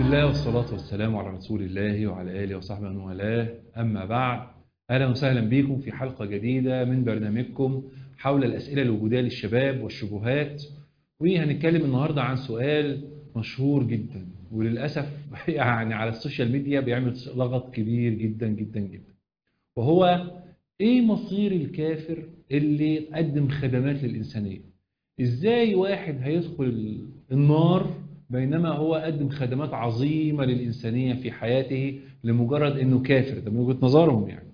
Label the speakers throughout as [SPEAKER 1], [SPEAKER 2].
[SPEAKER 1] الله والصلاة والسلام على رسول الله وعلى آله وصحبه ومن والاه أما بعد أهلا وسهلا بكم في حلقة جديدة من برنامجكم حول الأسئلة الوجودية للشباب والشبهات وهنتكلم النهاردة عن سؤال مشهور جدا وللأسف يعني على السوشيال ميديا بيعمل لغط كبير جدا جدا جدا وهو إيه مصير الكافر اللي قدم خدمات للإنسانية إزاي واحد هيدخل النار بينما هو قدم خدمات عظيمة للإنسانية في حياته لمجرد أنه كافر ده من وجهة نظرهم يعني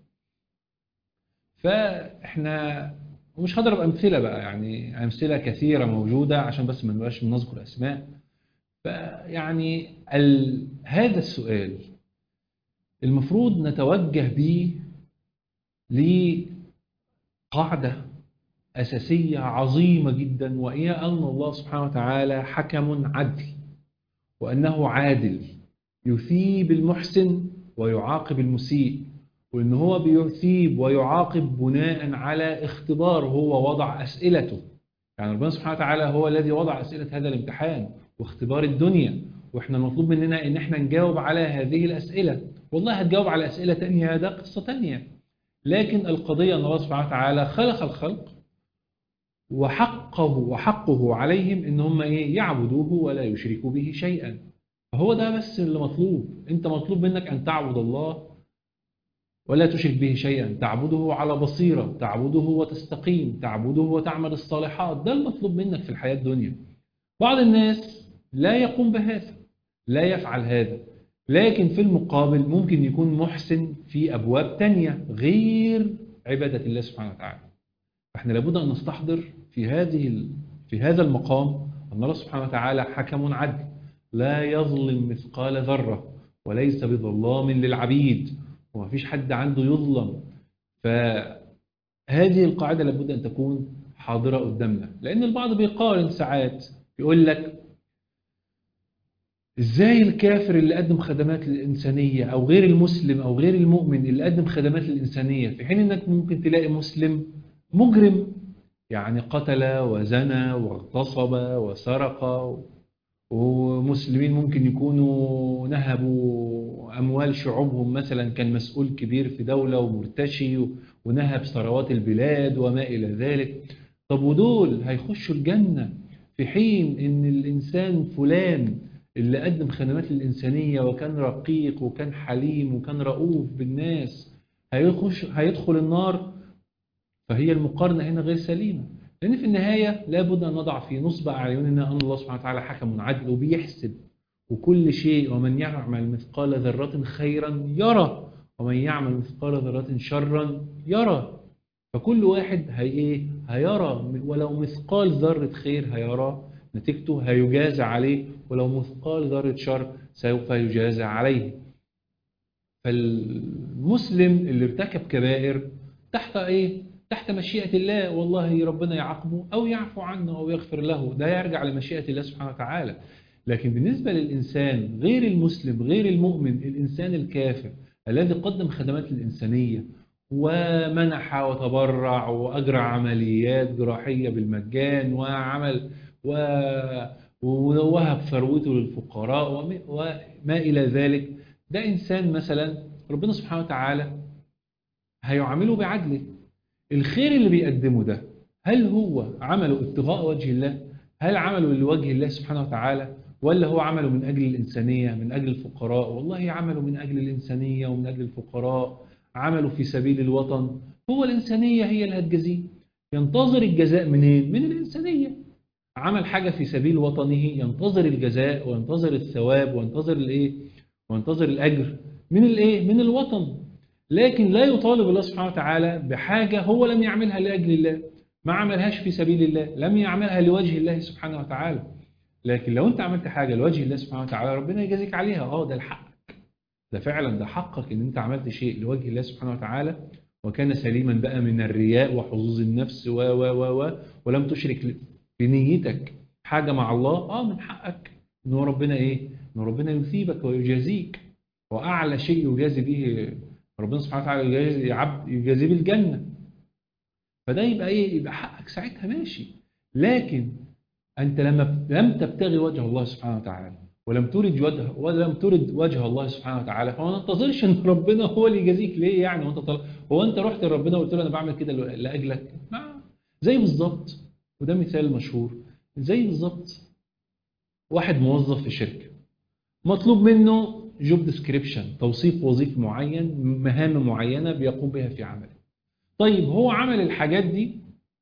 [SPEAKER 1] فإحنا ومش هضرب أمثلة بقى يعني أمثلة كثيرة موجودة عشان بس ما نبقاش بنذكر أسماء فيعني ال... هذا السؤال المفروض نتوجه به لقاعدة أساسية عظيمة جدا وهي أن الله سبحانه وتعالى حكم عدل وأنه عادل يثيب المحسن ويعاقب المسيء وأن هو بيثيب ويعاقب بناء على اختبار هو وضع أسئلته يعني ربنا سبحانه وتعالى هو الذي وضع أسئلة هذا الامتحان واختبار الدنيا وإحنا المطلوب مننا إن إحنا نجاوب على هذه الأسئلة والله هتجاوب على أسئلة تانية ده قصة تانية لكن القضية أن الله سبحانه وتعالى خلق الخلق وحقه وحقه عليهم ان هم ايه يعبدوه ولا يشركوا به شيئا فهو ده بس اللي مطلوب انت مطلوب منك ان تعبد الله ولا تشرك به شيئا تعبده على بصيرة تعبده وتستقيم تعبده وتعمل الصالحات ده المطلوب منك في الحياة الدنيا بعض الناس لا يقوم بهذا لا يفعل هذا لكن في المقابل ممكن يكون محسن في أبواب تانية غير عبادة الله سبحانه وتعالى فاحنا لابد ان نستحضر في هذه في هذا المقام ان الله سبحانه وتعالى حكم عدل لا يظلم مثقال ذره وليس بظلام للعبيد وما فيش حد عنده يظلم فهذه القاعده لابد ان تكون حاضره قدامنا لان البعض بيقارن ساعات يقول لك ازاي الكافر اللي قدم خدمات للإنسانية أو غير المسلم أو غير المؤمن اللي قدم خدمات للإنسانية في حين أنك ممكن تلاقي مسلم مجرم يعني قتل وزنى واغتصب وسرق ومسلمين ممكن يكونوا نهبوا أموال شعوبهم مثلا كان مسؤول كبير في دولة ومرتشي ونهب ثروات البلاد وما إلى ذلك طب ودول هيخشوا الجنة في حين ان الإنسان فلان اللي قدم خدمات للإنسانية وكان رقيق وكان حليم وكان رؤوف بالناس هيخش هيدخل النار فهي المقارنة هنا غير سليمة لأن في النهاية لابد أن نضع في نصب أعيننا أن الله سبحانه وتعالى حكم عدل وبيحسب وكل شيء ومن يعمل مثقال ذرة خيرا يرى ومن يعمل مثقال ذرة شرا يرى فكل واحد هي إيه هيرى ولو مثقال ذرة خير هيرى نتيجته هيجازى عليه ولو مثقال ذرة شر سوف يجازى عليه فالمسلم اللي ارتكب كبائر تحت ايه تحت مشيئة الله والله ربنا يعاقبه أو يعفو عنه أو يغفر له ده يرجع لمشيئة الله سبحانه وتعالى لكن بالنسبة للإنسان غير المسلم غير المؤمن الإنسان الكافر الذي قدم خدمات الإنسانية ومنح وتبرع وأجرى عمليات جراحية بالمجان وعمل و... ووهب ثروته للفقراء وما إلى ذلك ده إنسان مثلا ربنا سبحانه وتعالى هيعامله بعدله الخير اللي بيقدمه ده هل هو عمله ابتغاء وجه الله هل عمله لوجه الله سبحانه وتعالى ولا هو عمله من أجل الإنسانية من أجل الفقراء والله عمله من أجل الإنسانية ومن أجل الفقراء عمله في سبيل الوطن هو الإنسانية هي اللي هتجزيه ينتظر الجزاء منين من الإنسانية عمل حاجة في سبيل وطنه ينتظر الجزاء وينتظر الثواب وينتظر الايه وينتظر الأجر من الايه من الوطن لكن لا يطالب الله سبحانه وتعالى بحاجة هو لم يعملها لأجل الله ما عملهاش في سبيل الله لم يعملها لوجه الله سبحانه وتعالى لكن لو انت عملت حاجة لوجه الله سبحانه وتعالى ربنا يجازيك عليها اه ده حقك ده فعلا ده حقك ان انت عملت شيء لوجه الله سبحانه وتعالى وكان سليما بقى من الرياء وحظوظ النفس و و و و ولم تشرك بنيتك حاجة مع الله اه من حقك ان هو ربنا ايه ان ربنا يثيبك ويجازيك واعلى شيء يجازي به ربنا سبحانه وتعالى يجازي عبد يجازيه بالجنة فده يبقى ايه يبقى حقك ساعتها ماشي لكن انت لما لم تبتغي وجه الله سبحانه وتعالى ولم ترد وجه ولم ترد وجه الله سبحانه وتعالى فما ننتظرش ان ربنا هو اللي يجازيك ليه يعني وانت طل... هو انت رحت لربنا وقلت له انا بعمل كده لاجلك ما زي بالظبط وده مثال مشهور زي بالظبط واحد موظف في شركه مطلوب منه جوب ديسكريبشن توصيف وظيفي معين مهام معينه بيقوم بها في عمله طيب هو عمل الحاجات دي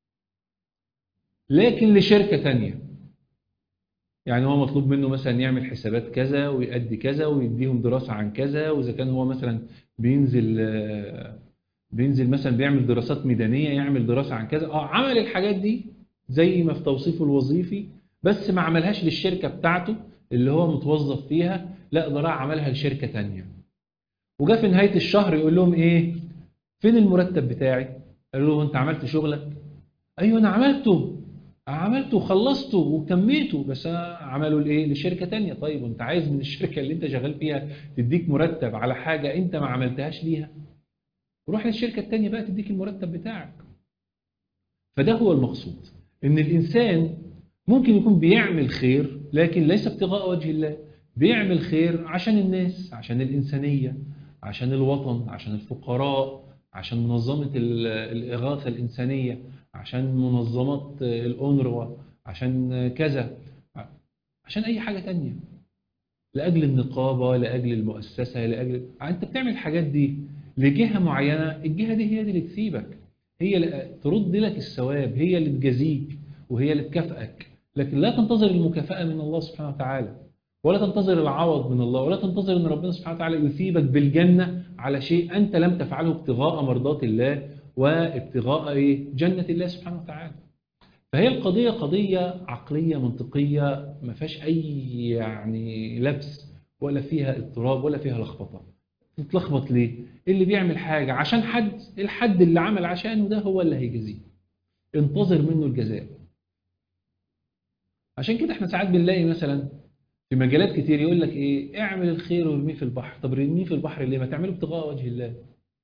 [SPEAKER 1] لكن لشركه تانية يعني هو مطلوب منه مثلا يعمل حسابات كذا ويأدي كذا ويديهم دراسة عن كذا وإذا كان هو مثلا بينزل بينزل مثلا بيعمل دراسات ميدانية يعمل دراسة عن كذا اه عمل الحاجات دي زي ما في توصيفه الوظيفي بس ما عملهاش للشركة بتاعته اللي هو متوظف فيها لا ده راح عملها لشركة تانية وجا في نهاية الشهر يقول لهم ايه فين المرتب بتاعي قالوا له انت عملت شغلك ايوه انا عملته عملته وخلصته وكميته بس عملوا لايه لشركه تانية طيب وانت عايز من الشركه اللي انت شغال فيها تديك مرتب على حاجه انت ما عملتهاش ليها روح للشركه التانية بقى تديك المرتب بتاعك فده هو المقصود ان الانسان ممكن يكون بيعمل خير لكن ليس ابتغاء وجه الله بيعمل خير عشان الناس عشان الانسانيه عشان الوطن عشان الفقراء عشان منظمه الاغاثه الانسانيه عشان منظمات الأونروا عشان كذا عشان أي حاجة تانية لأجل النقابة لأجل المؤسسة لأجل أنت بتعمل الحاجات دي لجهة معينة الجهة دي هي اللي تسيبك هي اللي ترد لك الثواب هي اللي تجازيك وهي اللي تكافئك لكن لا تنتظر المكافأة من الله سبحانه وتعالى ولا تنتظر العوض من الله ولا تنتظر ان ربنا سبحانه وتعالى يثيبك بالجنة على شيء أنت لم تفعله ابتغاء مرضات الله وابتغاء ايه جنة الله سبحانه وتعالى فهي القضية قضية عقلية منطقية ما فيهاش أي يعني لبس ولا فيها اضطراب ولا فيها لخبطة تتلخبط ليه؟ اللي بيعمل حاجة عشان حد الحد اللي عمل عشانه ده هو اللي هيجازيه انتظر منه الجزاء عشان كده احنا ساعات بنلاقي مثلا في مجالات كتير يقول لك ايه اعمل الخير وارميه في البحر طب ارميه في البحر ليه ما تعمله ابتغاء وجه الله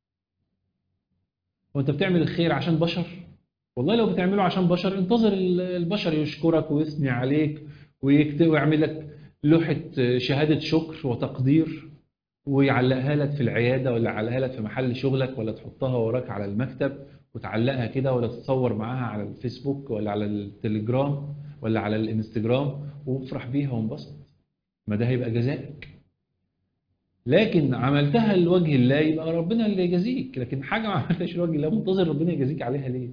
[SPEAKER 1] وانت بتعمل الخير عشان بشر والله لو بتعمله عشان بشر انتظر البشر يشكرك ويثني عليك ويكتب ويعمل لك لوحة شهادة شكر وتقدير ويعلقها لك في العيادة ولا يعلقها لك في محل شغلك ولا تحطها وراك على المكتب وتعلقها كده ولا تتصور معاها على الفيسبوك ولا على التليجرام ولا على الانستجرام وافرح بيها وانبسط ما ده هيبقى جزائك لكن عملتها لوجه الله يبقى ربنا اللي يجازيك لكن حاجة ما عملتهاش لوجه الله منتظر ربنا يجازيك عليها ليه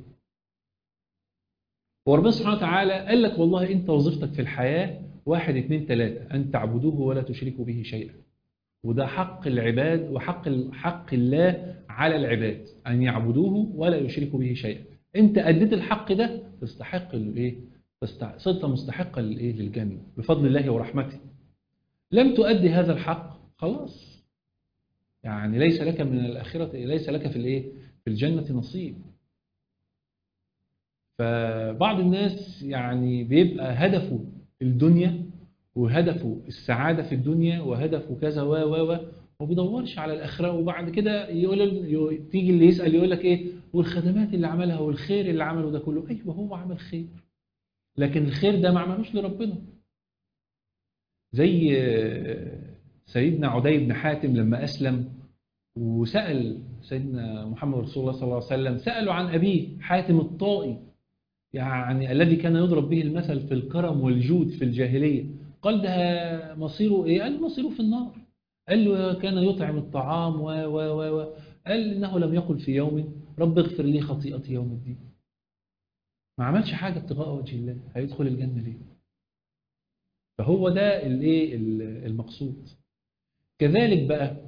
[SPEAKER 1] وربنا سبحانه وتعالى قال لك والله انت وظيفتك في الحياة واحد اتنين تلاتة أن تعبدوه ولا تشركوا به شيئا وده حق العباد وحق حق الله على العباد أن يعبدوه ولا يشركوا به شيئا أنت أديت الحق ده تستحق الايه صرت مستحقا للايه للجنة بفضل الله ورحمته لم تؤدي هذا الحق خلاص يعني ليس لك من الآخرة ليس لك في الايه في الجنة نصيب فبعض الناس يعني بيبقى هدفه الدنيا وهدفه السعادة في الدنيا وهدفه كذا و و و وما بيدورش على الآخرة وبعد كده يقول تيجي اللي يسأل يقول لك إيه والخدمات اللي عملها والخير اللي عمله ده كله أيوه هو عمل خير لكن الخير ده ما عملوش لربنا زي سيدنا عدي بن حاتم لما أسلم وسأل سيدنا محمد رسول الله صلى الله عليه وسلم سألوا عن أبيه حاتم الطائي يعني الذي كان يضرب به المثل في الكرم والجود في الجاهلية قال ده مصيره إيه؟ قال مصيره في النار قال له كان يطعم الطعام و و و و قال إنه لم يقل في يوم رب اغفر لي خطيئتي يوم الدين ما عملش حاجة ابتغاء وجه الله هيدخل الجنة ليه فهو ده الايه المقصود كذلك بقى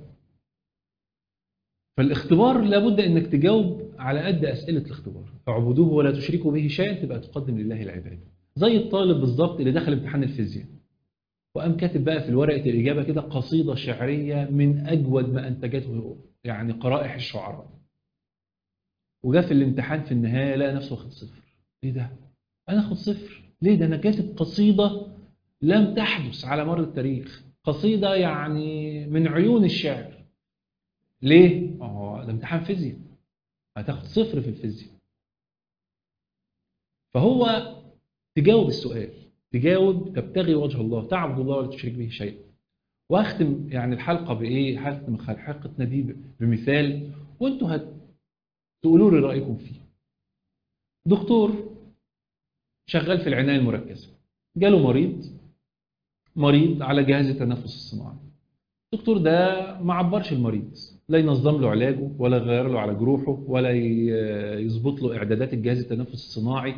[SPEAKER 1] فالاختبار لابد انك تجاوب على قد اسئله الاختبار فاعبدوه ولا تشركوا به شيئا تبقى تقدم لله العباده زي الطالب بالظبط اللي دخل امتحان الفيزياء وقام كاتب بقى في ورقه الاجابه كده قصيده شعريه من اجود ما انتجته يعني قرائح الشعراء وجا في الامتحان في النهايه لقى نفسه واخد صفر ايه ده انا اخد صفر ليه ده انا كاتب قصيده لم تحدث على مر التاريخ قصيده يعني من عيون الشعر ليه اه ده امتحان فيزياء هتاخد صفر في الفيزياء فهو تجاوب السؤال تجاوب تبتغي وجه الله تعبد الله ولا تشرك به شيئا واختم يعني الحلقه بايه هختم حلقتنا دي بمثال وانتوا هتقولوا لي رايكم فيه دكتور شغال في العنايه المركزه جاله مريض مريض على جهاز التنفس الصناعي الدكتور ده ما عبرش المريض لا ينظم له علاجه ولا يغير له على جروحه ولا يظبط له اعدادات الجهاز التنفس الصناعي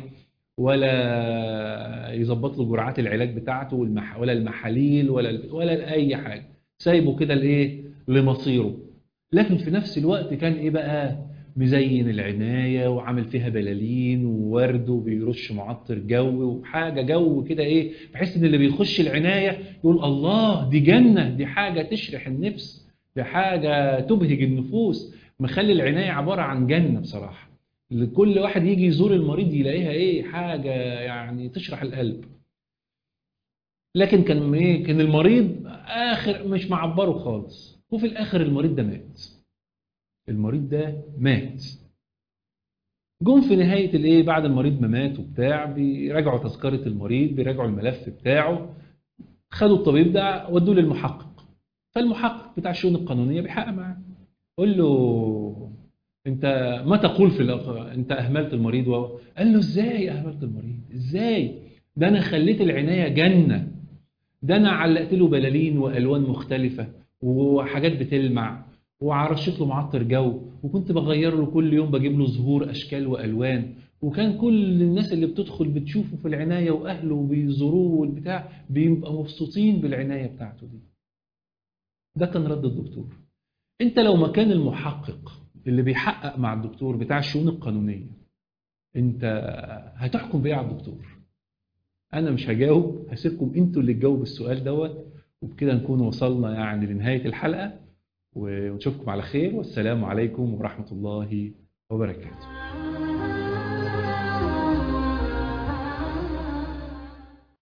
[SPEAKER 1] ولا يظبط له جرعات العلاج بتاعته والمح ولا المحاليل ولا ولا اي حاجه سايبه كده لايه لمصيره لكن في نفس الوقت كان ايه بقى مزين العنايه وعامل فيها بلالين وورد وبيرش معطر جو وحاجه جو كده ايه بحيث ان اللي بيخش العنايه يقول الله دي جنه دي حاجه تشرح النفس دي حاجه تبهج النفوس مخلي العنايه عباره عن جنه بصراحه لكل واحد يجي يزور المريض يلاقيها ايه حاجه يعني تشرح القلب لكن كان ايه كان المريض اخر مش معبره خالص وفي الاخر المريض ده مات المريض ده مات جم في نهاية الايه بعد المريض ما مات وبتاع بيراجعوا تذكرة المريض بيراجعوا الملف بتاعه خدوا الطبيب ده ودوه للمحقق فالمحقق بتاع الشؤون القانونية بيحقق معاه قول له انت ما تقول في الأخ... انت اهملت المريض و... قال له ازاي اهملت المريض ازاي ده انا خليت العناية جنة ده انا علقت له بلالين والوان مختلفة وحاجات بتلمع وعرشت له معطر جو وكنت بغير له كل يوم بجيب له زهور اشكال والوان وكان كل الناس اللي بتدخل بتشوفه في العنايه واهله بيزوروه والبتاع بيبقى مبسوطين بالعنايه بتاعته دي ده كان رد الدكتور انت لو مكان المحقق اللي بيحقق مع الدكتور بتاع الشؤون القانونيه انت هتحكم بايه على الدكتور انا مش هجاوب هسيبكم انتوا اللي تجاوبوا السؤال دوت وبكده نكون وصلنا يعني لنهايه الحلقه ونشوفكم على خير والسلام عليكم ورحمة الله وبركاته